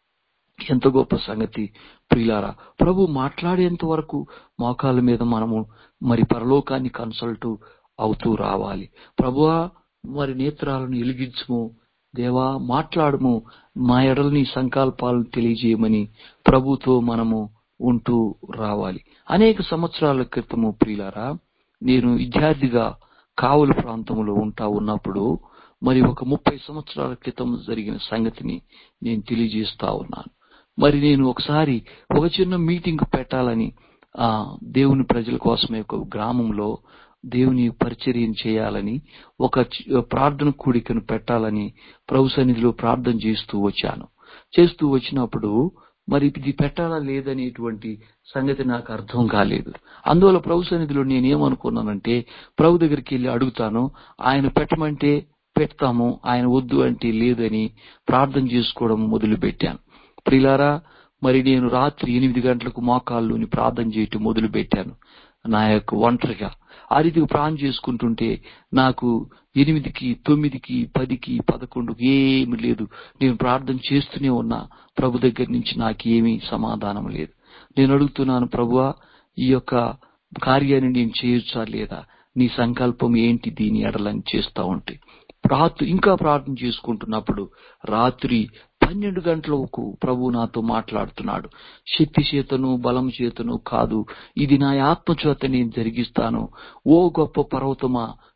ఎంత గొప్ప సంగతి ప్రియులారా ప్రభు మాట్లాడేంత వరకు మోకాళ్ళ మీద మనము మరి పరలోకాన్ని కన్సల్ట్ అవుతూ రావాలి ప్రభువా మరి నేత్రాలను ఎలిగించము దేవా మాట్లాడము మా ఎడల్ని సంకల్పాలను తెలియజేయమని ప్రభుతో మనము ఉంటూ రావాలి అనేక సంవత్సరాల క్రితము ప్రియులారా నేను విద్యార్థిగా కావుల ప్రాంతంలో ఉంటా ఉన్నప్పుడు మరి ఒక ముప్పై సంవత్సరాల క్రితం జరిగిన సంగతిని నేను తెలియజేస్తా ఉన్నాను మరి నేను ఒకసారి ఒక చిన్న మీటింగ్ పెట్టాలని ఆ దేవుని ప్రజల కోసమే ఒక గ్రామంలో దేవుని పరిచర్యం చేయాలని ఒక ప్రార్థన కూడికను పెట్టాలని ప్రభు సన్నిధిలో ప్రార్థన చేస్తూ వచ్చాను చేస్తూ వచ్చినప్పుడు మరి ఇది పెట్టాలా లేదనేటువంటి సంగతి నాకు అర్థం కాలేదు అందువల్ల ప్రభు సన్నిధిలో నేనేమనుకున్నానంటే ప్రభు దగ్గరికి వెళ్ళి అడుగుతాను ఆయన పెట్టమంటే పెడతాము ఆయన వద్దు అంటే లేదని ప్రార్థన చేసుకోవడం మొదలు పెట్టాను ప్రిలారా మరి నేను రాత్రి ఎనిమిది గంటలకు మోకాళ్ళుని ప్రార్థన చేయటం మొదలు పెట్టాను నా యొక్క ఒంటరిగా ఆ రీతికి ప్రాణం చేసుకుంటుంటే నాకు ఎనిమిదికి తొమ్మిదికి పదికి పదకొండుకి ఏమి లేదు నేను ప్రార్థన చేస్తూనే ఉన్నా ప్రభు దగ్గర నుంచి నాకేమీ సమాధానం లేదు నేను అడుగుతున్నాను ప్రభువా ఈ యొక్క కార్యాన్ని నేను చేయొచ్చా లేదా నీ సంకల్పం ఏంటి దీని ఎడలని చేస్తా ఉంటే రాత్రి ఇంకా ప్రార్థన చేసుకుంటున్నప్పుడు రాత్రి పన్నెండు గంటలకు ప్రభు నాతో మాట్లాడుతున్నాడు శక్తి చేతను బలం చేతను కాదు ఇది నా ఆత్మ చేత నేను జరిగిస్తాను ఓ గొప్ప పర్వతమా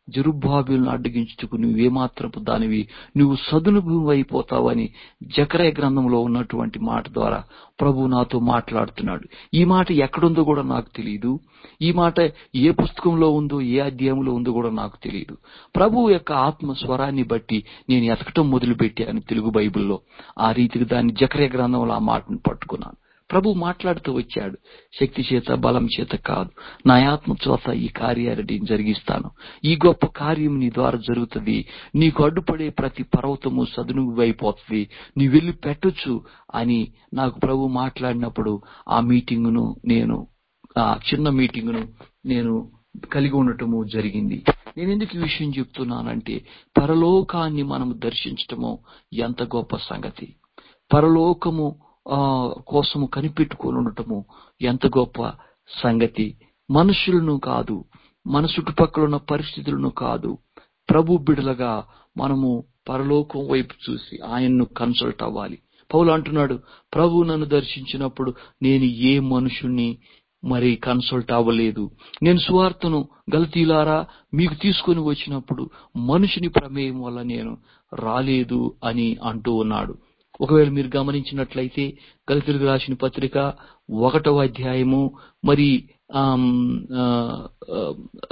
జరుబ్బాబులను అడ్డగించుటకు నువ్వేమాత్రపు దానివి నువ్వు సదును భూమి అయిపోతావని జకరయ గ్రంథంలో ఉన్నటువంటి మాట ద్వారా ప్రభు నాతో మాట్లాడుతున్నాడు ఈ మాట ఎక్కడుందో కూడా నాకు తెలియదు ఈ మాట ఏ పుస్తకంలో ఉందో ఏ అధ్యాయంలో ఉందో కూడా నాకు తెలియదు ప్రభు యొక్క ఆత్మ స్వరాన్ని బట్టి నేను ఎతకటం మొదలుపెట్టాను తెలుగు బైబిల్లో ఆ రీతికి దాన్ని జకరయ గ్రంథంలో ఆ మాటను పట్టుకున్నాను ప్రభు మాట్లాడుతూ వచ్చాడు శక్తి చేత బలం చేత కాదు నా ఆత్మ చేత ఈ కార్యాలని జరిగిస్తాను ఈ గొప్ప కార్యం నీ ద్వారా జరుగుతుంది నీకు అడ్డుపడే ప్రతి పర్వతము సదునువైపోతుంది నీ వెళ్ళి పెట్టొచ్చు అని నాకు ప్రభు మాట్లాడినప్పుడు ఆ మీటింగును నేను ఆ చిన్న మీటింగును నేను కలిగి ఉండటము జరిగింది నేను ఎందుకు ఈ విషయం చెప్తున్నానంటే పరలోకాన్ని మనం దర్శించటము ఎంత గొప్ప సంగతి పరలోకము ఆ కోసము కనిపెట్టుకొని ఉండటము ఎంత గొప్ప సంగతి మనుషులను కాదు మన చుట్టుపక్కల ఉన్న పరిస్థితులను కాదు ప్రభు బిడలగా మనము పరలోకం వైపు చూసి ఆయన్ను కన్సల్ట్ అవ్వాలి పౌలు అంటున్నాడు ప్రభు నన్ను దర్శించినప్పుడు నేను ఏ మనుషుణ్ణి మరి కన్సల్ట్ అవ్వలేదు నేను సువార్తను గలతీలారా మీకు తీసుకొని వచ్చినప్పుడు మనుషుని ప్రమేయం వల్ల నేను రాలేదు అని అంటూ ఉన్నాడు ఒకవేళ మీరు గమనించినట్లయితే గలితులకు రాసిన పత్రిక ఒకటవ అధ్యాయము మరి ఆమ్, ఆ, ఆ,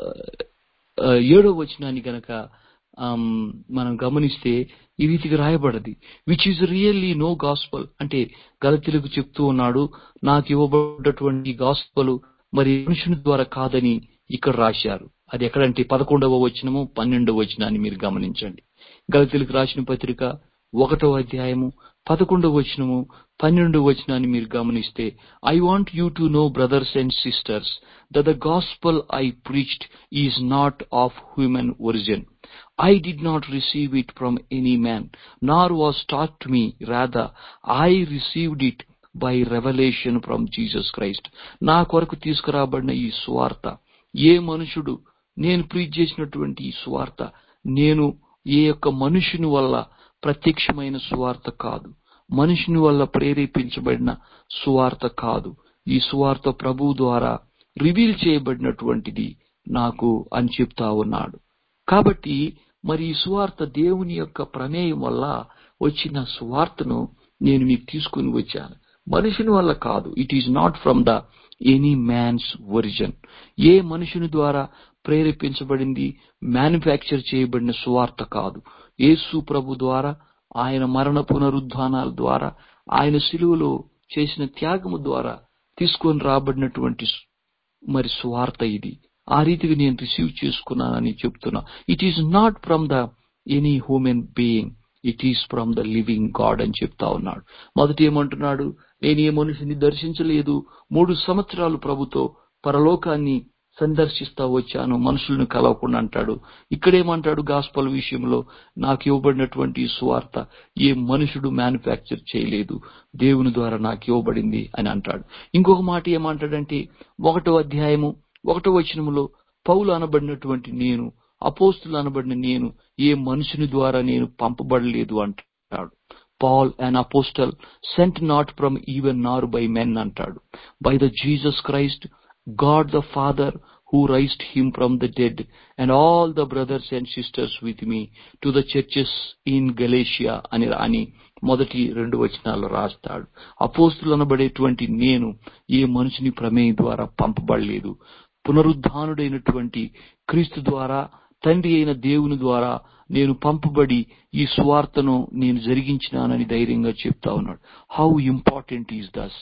ఆ, ఏడవ వచనాన్ని గనక ఆమ్, మనం గమనిస్తే ఈ రీతికి రాయబడది which is really no gospel అంటే గలతీలకు చెప్తూ ఉన్నాడు నాకు ఇవ్వబడ్డటువంటి గాస్పల్ మరి మనుషుని ద్వారా కాదని ఇక్కడ రాశారు అది ఎక్కడంటే పదకొండవ వచనము పన్నెండవ వచనాన్ని మీరు గమనించండి గలతీలకు రాసిన పత్రిక ఒకటవ అధ్యాయము పదకొండవ వచనము పన్నెండవ వచనాన్ని మీరు గమనిస్తే I want you to know brothers and sisters the the gospel I preached is not of human origin I did not receive it from any man, nor was taught to me. Rather, I received it by revelation from Jesus Christ. నా కొరకు తీసుకురాబడిన ఈ సువార్త ఏ మనుషుడు నేను preach చేసినటువంటి ఈ సువార్త నేను ఏ యొక్క మనుషుని వల్ల ప్రత్యక్షమైన సువార్త కాదు మనుషుని వల్ల ప్రేరేపించబడిన సువార్త కాదు ఈ సువార్త ప్రభు ద్వారా రివీల్ చేయబడినటువంటిది నాకు అని చెప్తా ఉన్నాడు కాబట్టి మరి ఈ సువార్త దేవుని యొక్క ప్రమేయం వల్ల వచ్చిన సువార్తను నేను మీకు తీసుకుని వచ్చాను మనుషుని వల్ల కాదు it is not from the any man's origin ఏ మనుషుని ద్వారా ప్రేరేపించబడింది మ్యానుఫ్యాక్చర్ చేయబడిన సువార్త కాదు యేసు ప్రభు ద్వారా ఆయన మరణ పునరుద్ధానాల ద్వారా ఆయన సిలువలో చేసిన త్యాగము ద్వారా తీసుకొని రాబడినటువంటి సు- మరి సువార్త ఇది ఆ రీతిగా నేను రిసీవ్ చేసుకున్నానని చెప్తున్నా it is not from the any human being it is from the living God అని చెప్తా ఉన్నాడు మొదటి ఏమంటున్నాడు నేను ఏ మనిషిని దర్శించలేదు మూడు సంవత్సరాలు ప్రభుతో పరలోకాన్ని సందర్శిస్తా వచ్చాను మనుషులను కలవకుండా అంటాడు ఇక్కడేమంటాడు గాస్పల్ విషయంలో నాకు ఇవ్వబడినటువంటి ఈ సువార్త ఏ మనుషుడు మ్యానుఫ్యాక్చర్ చేయలేదు దేవుని ద్వారా నాకు ఇవ్వబడింది అని అంటాడు ఇంకొక మాట ఏమంటాడంటే ఒకటో అధ్యాయము ఒకటో వచనములో పౌలు అనబడినటువంటి నేను అపోస్తులు అనబడిన నేను ఏ మనుషుని ద్వారా నేను పంపబడలేదు అంటాడు Paul and apostle sent not from even nor by men అంటాడు by the Jesus Christ God the father who raised him from the dead and all the brothers and sisters with me to the churches in Galatia అని అని మొదటి రెండు వచనాల్లో రాస్తాడు అపోస్తులు అనబడేటువంటి నేను ఏ మనుషుని ప్రమేయం ద్వారా పంపబడలేదు పునరుద్ధానుడైనటువంటి క్రీస్తు ద్వారా తండ్రి అయిన దేవుని ద్వారా నేను పంపబడి ఈ స్వార్థను నేను జరిగించినానని ధైర్యంగా చెప్తా ఉన్నాడు హౌ ఇంపార్టెంట్ ఈజ్ దస్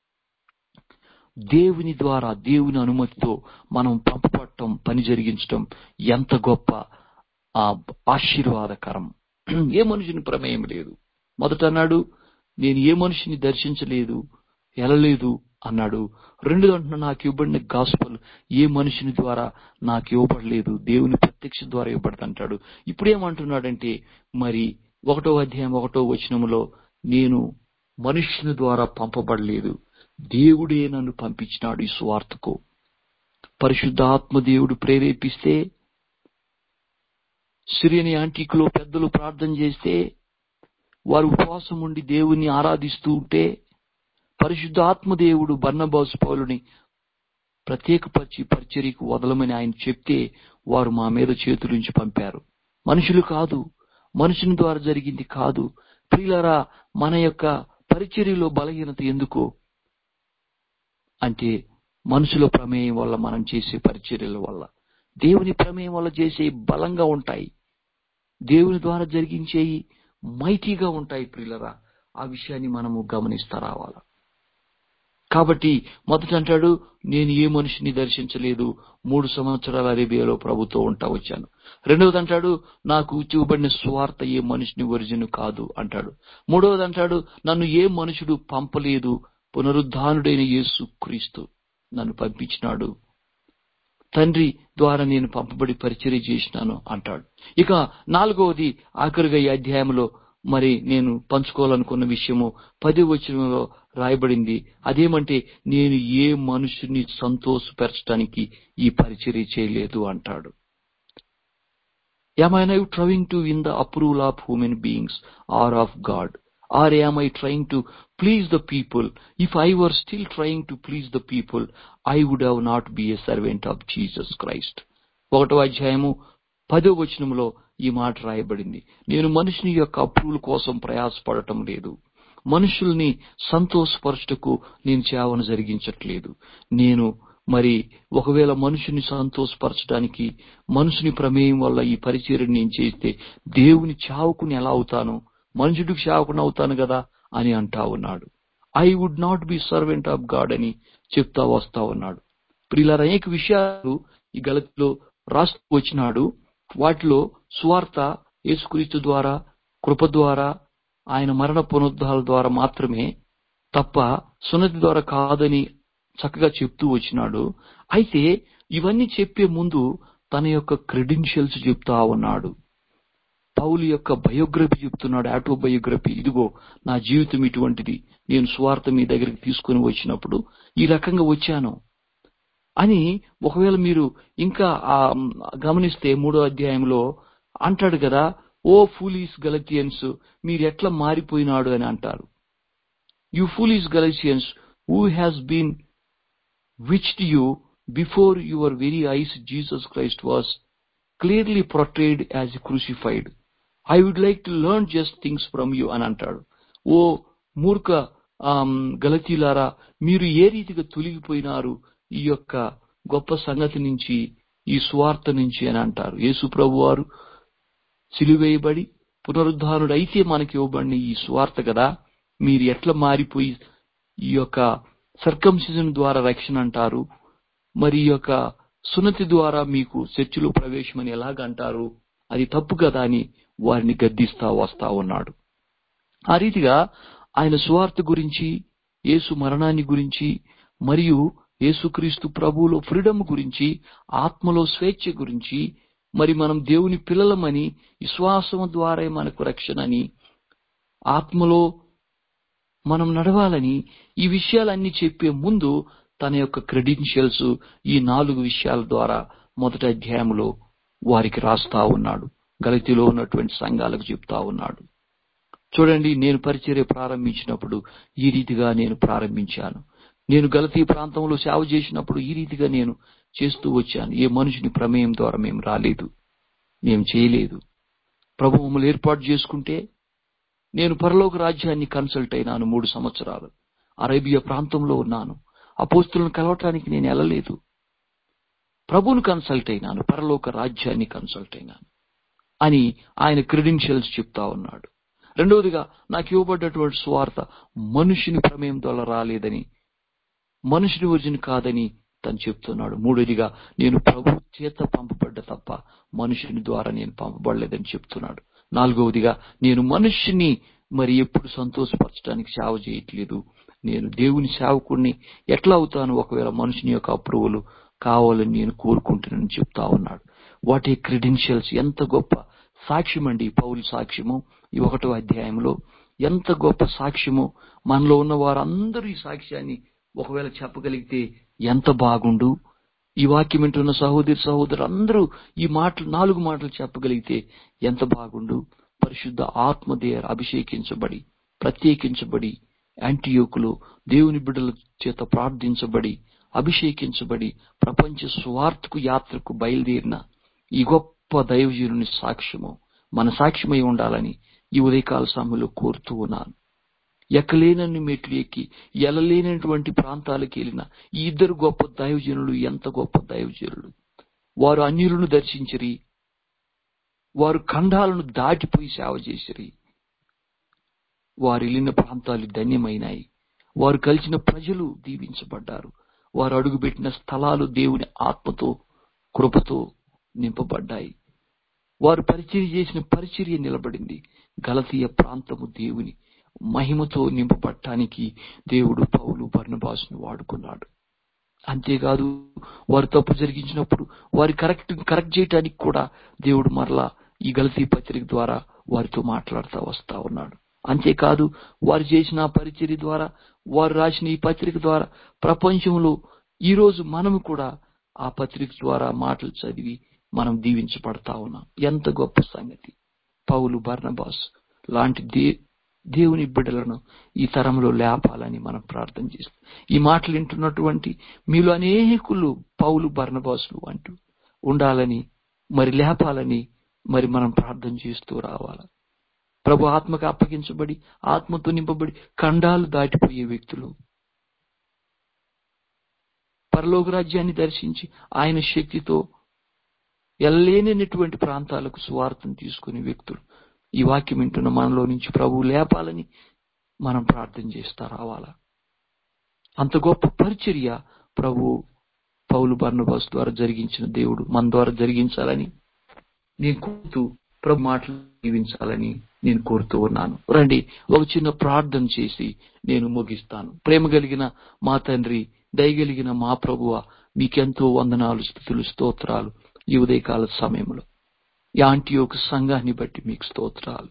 దేవుని ద్వారా దేవుని అనుమతితో మనం పంపబడటం పని జరిగించటం ఎంత గొప్ప ఆ ఆశీర్వాదకరం ఏ మనిషిని ప్రమేయం లేదు మొదట అన్నాడు నేను ఏ మనిషిని దర్శించలేదు ఎలలేదు అన్నాడు రెండు అంటున్నా నాకు ఇవ్వబడిన గాస్పల్ ఏ మనుషుని ద్వారా నాకు ఇవ్వబడలేదు దేవుని ప్రత్యక్ష ద్వారా ఇవ్వబడదు అంటాడు ఇప్పుడు ఏమంటున్నాడంటే మరి ఒకటో అధ్యాయం ఒకటో వచనములో నేను మనుష్యుని ద్వారా పంపబడలేదు దేవుడే నన్ను పంపించినాడు ఈ సువార్తకు పరిశుద్ధాత్మ దేవుడు ప్రేరేపిస్తే సిరియని యాంటిక్లో పెద్దలు ప్రార్థన చేస్తే వారు ఉపవాసం ఉండి దేవుణ్ణి ఆరాధిస్తూ ఉంటే పరిశుద్ధాత్మ దేవుడు బర్ణబాసు పౌలుని ప్రత్యేకపరిచి పరిచర్యకు వదలమని ఆయన చెప్తే వారు మా మీద చేతులుంచి పంపారు మనుషులు కాదు మనుషుని ద్వారా జరిగింది కాదు ప్రియులరా మన యొక్క పరిచర్యలో బలహీనత ఎందుకు అంటే మనుషుల ప్రమేయం వల్ల మనం చేసే పరిచర్యల వల్ల దేవుని ప్రమేయం వల్ల చేసే బలంగా ఉంటాయి దేవుని ద్వారా జరిగించేవి మైటీగా ఉంటాయి ప్రియులరా ఆ విషయాన్ని మనము గమనిస్తా రావాల కాబట్టి మొదట అంటాడు నేను ఏ మనిషిని దర్శించలేదు మూడు సంవత్సరాల అరేబియాలో ప్రభుతో ఉంటా వచ్చాను రెండవది అంటాడు నాకు చూపబడిన స్వార్థ ఏ మనిషిని ఒరిజిన్ కాదు అంటాడు మూడవది అంటాడు నన్ను ఏ మనుషుడు పంపలేదు పునరుద్ధానుడైన యేసు క్రీస్తు నన్ను పంపించినాడు తండ్రి ద్వారా నేను పంపబడి పరిచర్య చేసినాను అంటాడు ఇక నాలుగవది ఆఖరిగా ఈ అధ్యాయంలో మరి నేను పంచుకోవాలనుకున్న విషయము పది వచనంలో రాయబడింది అదేమంటే నేను ఏ మనుషుని సంతోషపరచడానికి ఈ పరిచర్య చేయలేదు అంటాడు Am I now trying to win the approval of human beings or of God? Or am I trying to please the people? If I were still trying to please the people, I would have not be a servant of Jesus Christ. ఒకటో అధ్యాయము పదో వచనంలో ఈ మాట రాయబడింది నేను మనుషుని యొక్క అప్రూవల్ కోసం ప్రయాసపడటం లేదు మనుషుల్ని సంతోషపరచుటకు నేను సేవను జరిగించట్లేదు నేను మరి ఒకవేళ మనుషుని సంతోషపరచడానికి మనుషుని ప్రమేయం వల్ల ఈ పరిచర్యను నేను చేస్తే దేవుని చావుకుని ఎలా అవుతాను మనుషుడికి సేవకుని అవుతాను కదా అని అంటా ఉన్నాడు I would not be servant of God అని చెప్తా వస్తా ఉన్నాడు ప్రియుల అనేక విషయాలు ఈ గలతిలో రాస్తూ వచ్చినాడు వాటిలో స్వార్థ యేసుక్రీస్తు ద్వారా కృప ద్వారా ఆయన మరణ పునరుద్ధాల ద్వారా మాత్రమే తప్ప సున్నతి ద్వారా కాదని చక్కగా చెప్తూ వచ్చినాడు అయితే ఇవన్నీ చెప్పే ముందు తన యొక్క క్రెడెన్షియల్స్ చెప్తా ఉన్నాడు పౌలు యొక్క బయోగ్రఫీ చెప్తున్నాడు ఆటోబయోగ్రఫీ ఇదిగో నా జీవితం ఇటువంటిది నేను స్వార్థ మీ దగ్గరికి తీసుకుని వచ్చినప్పుడు ఈ రకంగా వచ్చాను అని ఒకవేళ మీరు ఇంకా ఆ గమనిస్తే మూడో అధ్యాయంలో అంటాడు కదా ఓ ఫూలీస్ గలతియన్స్ మీరు ఎట్లా మారిపోయినాడు అని అంటారు you foolish Galatians who has been witched you before your very eyes Jesus Christ was clearly portrayed as crucified I would like to learn just things from you అని అంటాడు ఓ మూర్ఖ గలతీలారా మీరు ఏ రీతిగా తొలగిపోయినారు ఈ యొక్క గొప్ప సంగతి నుంచి ఈ స్వార్థ నుంచి అని అంటారు యేసు ప్రభు వారు సిలువేయబడి పునరుద్ధానుడు అయితే మనకి ఇవ్వబడిన ఈ స్వార్థ కదా మీరు ఎట్లా మారిపోయి ఈ యొక్క సర్కంసిజన్ ద్వారా రక్షణ అంటారు మరి ఈ యొక్క సున్నతి ద్వారా మీకు చర్చిలో ప్రవేశం అని ఎలాగంటారు అది తప్పు కదా అని వారిని గద్దిస్తా వస్తా ఉన్నాడు ఆ రీతిగా ఆయన సువార్త గురించి యేసు మరణాన్ని గురించి మరియు యేసుక్రీస్తు ప్రభువులో ఫ్రీడమ్ గురించి ఆత్మలో స్వేచ్ఛ గురించి మరి మనం దేవుని పిల్లలమని విశ్వాసం ద్వారా మనకు రక్షణ అని ఆత్మలో మనం నడవాలని ఈ విషయాలన్నీ చెప్పే ముందు తన యొక్క క్రెడెన్షియల్స్ ఈ నాలుగు విషయాల ద్వారా మొదటి అధ్యాయంలో వారికి రాస్తా ఉన్నాడు గలతిలో ఉన్నటువంటి సంఘాలకు చెప్తా ఉన్నాడు చూడండి నేను పరిచర్య ప్రారంభించినప్పుడు ఈ రీతిగా నేను ప్రారంభించాను నేను గలతీ ప్రాంతంలో సేవ చేసినప్పుడు ఈ రీతిగా నేను చేస్తూ వచ్చాను ఏ మనుషుని ప్రమేయం ద్వారా మేము రాలేదు మేము చేయలేదు ప్రభు మమ్మల్ని ఏర్పాటు చేసుకుంటే నేను పరలోక రాజ్యాన్ని కన్సల్ట్ అయినాను మూడు సంవత్సరాలు అరేబియా ప్రాంతంలో ఉన్నాను అపోస్తులను కలవటానికి నేను వెళ్ళలేదు ప్రభువును కన్సల్ట్ అయినాను పరలోక రాజ్యాన్ని కన్సల్ట్ అయినాను అని ఆయన క్రెడెన్షియల్స్ చెప్తా ఉన్నాడు రెండవదిగా నాకు ఇవ్వబడ్డటువంటి స్వార్థ మనుషుని ప్రమేయం ద్వారా రాలేదని మనుషుని ఒరిజిన్ కాదని తను చెప్తున్నాడు మూడోదిగా నేను ప్రభు చేత పంపబడ్డ తప్ప మనుషుని ద్వారా నేను పంపబడలేదని చెప్తున్నాడు నాలుగవదిగా నేను మనుష్యుని మరి ఎప్పుడు సంతోషపరచడానికి సేవ చేయట్లేదు నేను దేవుని సేవకుడిని ఎట్లా అవుతాను ఒకవేళ మనుషుని యొక్క అప్రూవల్ కావాలని నేను కోరుకుంటున్నానని చెప్తా ఉన్నాడు వాటి క్రెడెన్షియల్స్ ఎంత గొప్ప సాక్ష్యం అండి పౌలు సాక్ష్యము ఈ ఒకటో అధ్యాయంలో ఎంత గొప్ప సాక్ష్యము మనలో ఉన్న వారందరూ ఈ సాక్ష్యాన్ని ఒకవేళ చెప్పగలిగితే ఎంత బాగుండు ఈ వాక్యం వింటున్న సహోదరి సహోదరు అందరూ ఈ మాటలు నాలుగు మాటలు చెప్పగలిగితే ఎంత బాగుండు పరిశుద్ధ ఆత్మదేయ అభిషేకించబడి ప్రత్యేకించబడి యాంటీయోకులు దేవుని బిడ్డల చేత ప్రార్థించబడి అభిషేకించబడి ప్రపంచ స్వార్థకు యాత్రకు బయలుదేరిన ఈ గొప్ప దైవజనుని సాక్ష్యము మన సాక్ష్యమై ఉండాలని ఈ ఉదయకాల సమయంలో కోరుతూ ఉన్నాను ఎక్కలేనన్ని మెట్లు ఎక్కి ఎలలేనటువంటి ప్రాంతాలకు వెళ్ళిన ఈ ఇద్దరు గొప్ప దైవజనులు ఎంత గొప్ప దైవజనులు వారు అన్యులను దర్శించిరి వారు ఖండాలను దాటిపోయి సేవ చేసిరి వారు వెళ్ళిన ప్రాంతాలు ధన్యమైనాయి వారు కలిసిన ప్రజలు దీవించబడ్డారు వారు అడుగుపెట్టిన స్థలాలు దేవుని ఆత్మతో కృపతో నింపబడ్డాయి వారు పరిచర్య చేసిన పరిచర్య నిలబడింది గలతీయ ప్రాంతము దేవుని మహిమతో నింపబడటానికి దేవుడు పౌలు బర్ణబాసును వాడుకున్నాడు అంతేకాదు వారు తప్పు జరిగించినప్పుడు వారి కరెక్ట్ కరెక్ట్ చేయడానికి కూడా దేవుడు మరలా ఈ గలతీ పత్రిక ద్వారా వారితో మాట్లాడుతూ వస్తా ఉన్నాడు అంతేకాదు వారు చేసిన పరిచర్య ద్వారా వారు రాసిన ఈ పత్రిక ద్వారా ప్రపంచంలో ఈ రోజు మనము కూడా ఆ పత్రిక ద్వారా మాటలు చదివి మనం దీవించబడతా ఉన్నాం ఎంత గొప్ప సంగతి పౌలు బర్ణబాస్ లాంటి దే దేవుని బిడ్డలను ఈ తరంలో లేపాలని మనం ప్రార్థన చేస్తాం ఈ మాటలు వింటున్నటువంటి మీలో అనేకులు పౌలు బర్ణబాసులు అంటూ ఉండాలని మరి లేపాలని మరి మనం ప్రార్థన చేస్తూ రావాలి ప్రభు ఆత్మకు అప్పగించబడి ఆత్మతో నింపబడి ఖండాలు దాటిపోయే వ్యక్తులు పరలోక రాజ్యాన్ని దర్శించి ఆయన శక్తితో ఎల్లలేనటువంటి ప్రాంతాలకు సువార్తను తీసుకునే వ్యక్తులు ఈ వాక్యం వింటున్న మనలో నుంచి ప్రభు లేపాలని మనం ప్రార్థన చేస్తా రావాలా అంత గొప్ప పరిచర్య ప్రభు పౌలు బర్ణబాస్ ద్వారా జరిగించిన దేవుడు మన ద్వారా జరిగించాలని నేను కోరుతూ ప్రభు మాటలు జీవించాలని నేను కోరుతూ ఉన్నాను రండి ఒక చిన్న ప్రార్థన చేసి నేను ముగిస్తాను ప్రేమ కలిగిన మా తండ్రి దయగలిగిన మా ప్రభువ మీకెంతో వందనాలు స్థుతులు స్తోత్రాలు ఈ ఉదయకాల సమయంలో యాంటీయోక్ సంఘాన్ని బట్టి మీకు స్తోత్రాలు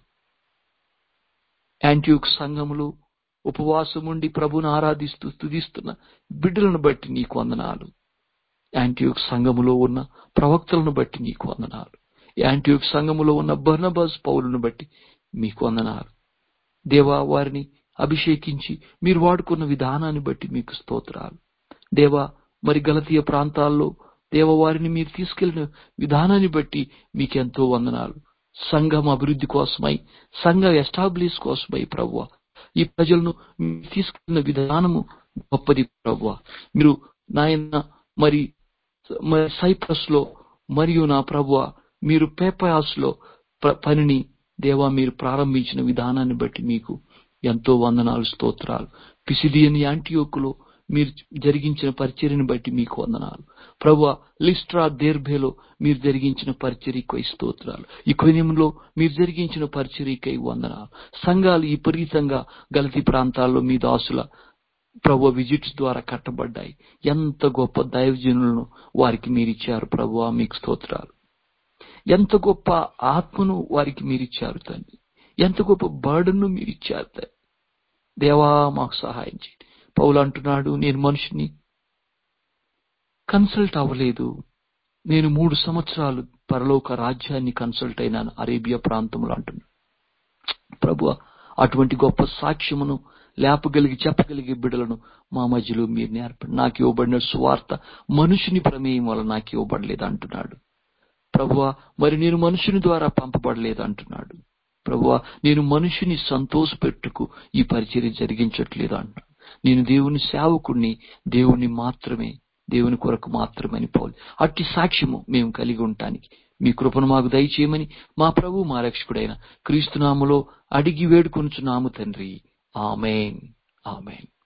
యాంటీయోక్ సంఘములు ఉపవాసం ఉండి ప్రభుని ఆరాధిస్తూ స్తుతిస్తున్న బిడ్డలను బట్టి నీకు వందనాలు యాంటీయోక్ సంఘములో ఉన్న ప్రవక్తలను బట్టి నీకు వందనాలు యాంటీయోక్ సంఘములో ఉన్న బర్నబాస్ పౌలను బట్టి మీకు వందనాలు దేవా వారిని అభిషేకించి మీరు వాడుకున్న విధానాన్ని బట్టి మీకు స్తోత్రాలు దేవా మరి గలతీయ ప్రాంతాల్లో దేవ వారిని మీరు తీసుకెళ్లిన విధానాన్ని బట్టి మీకెంతో వందనాలు సంఘం అభివృద్ధి కోసమై సంఘ ఎస్టాబ్లిష్ కోసమై ప్రవ్వ ఈ ప్రజలను మీరు తీసుకెళ్లిన విధానము గొప్పది ప్రవ్వ మీరు నాయన మరి మరి సైప్రస్ లో మరియు నా ప్రభువ మీరు పేపయాస్ లో పనిని దేవా మీరు ప్రారంభించిన విధానాన్ని బట్టి మీకు ఎంతో వందనాలు స్తోత్రాలు పిసిడియన్ యాంటీయోకులో మీరు జరిగించిన పరిచర్యను బట్టి మీకు వందనాలు ప్రభు లిస్ట్రా దేర్భేలో మీరు జరిగించిన పరిచర్యకై స్తోత్రాలు ఈ కొనియంలో మీరు జరిగించిన పరిచర్యకై వందనాలు సంఘాలు విపరీతంగా గలతి ప్రాంతాల్లో మీ దాసుల ప్రభు విజిట్స్ ద్వారా కట్టబడ్డాయి ఎంత గొప్ప దైవజనులను వారికి మీరిచ్చారు ప్రభు మీకు స్తోత్రాలు ఎంత గొప్ప ఆత్మను వారికి మీరిచ్చారు తండ్రి ఎంత గొప్ప బర్డన్ను మీరిచ్చారు తండ్రి దేవా మాకు సహాయం చేయండి పౌలు అంటున్నాడు నేను మనిషిని కన్సల్ట్ అవ్వలేదు నేను మూడు సంవత్సరాలు పరలోక రాజ్యాన్ని కన్సల్ట్ అయినాను అరేబియా ప్రాంతంలో అంటున్నాడు ప్రభు అటువంటి గొప్ప సాక్ష్యమును లేపగలిగి చెప్పగలిగే బిడ్డలను మా మధ్యలో మీరు నేర్పండి నాకు ఇవ్వబడిన సువార్త మనుషుని ప్రమేయం వల్ల నాకు ఇవ్వబడలేదు అంటున్నాడు ప్రభువ మరి నేను మనుషుని ద్వారా పంపబడలేదు అంటున్నాడు ప్రభువ నేను మనుషుని సంతోషపెట్టుకు ఈ పరిచర్య జరిగించట్లేదు అంటున్నాడు నేను దేవుని సేవకుణ్ణి దేవుని మాత్రమే దేవుని కొరకు మాత్రమే అని పౌలు అట్టి సాక్ష్యము మేము కలిగి ఉండటానికి మీ కృపను మాకు దయచేయమని మా ప్రభు మా రక్షకుడైన క్రీస్తునాములో అడిగి వేడుకొనుచున్నాము తండ్రి ఆమెన్ ఆమెన్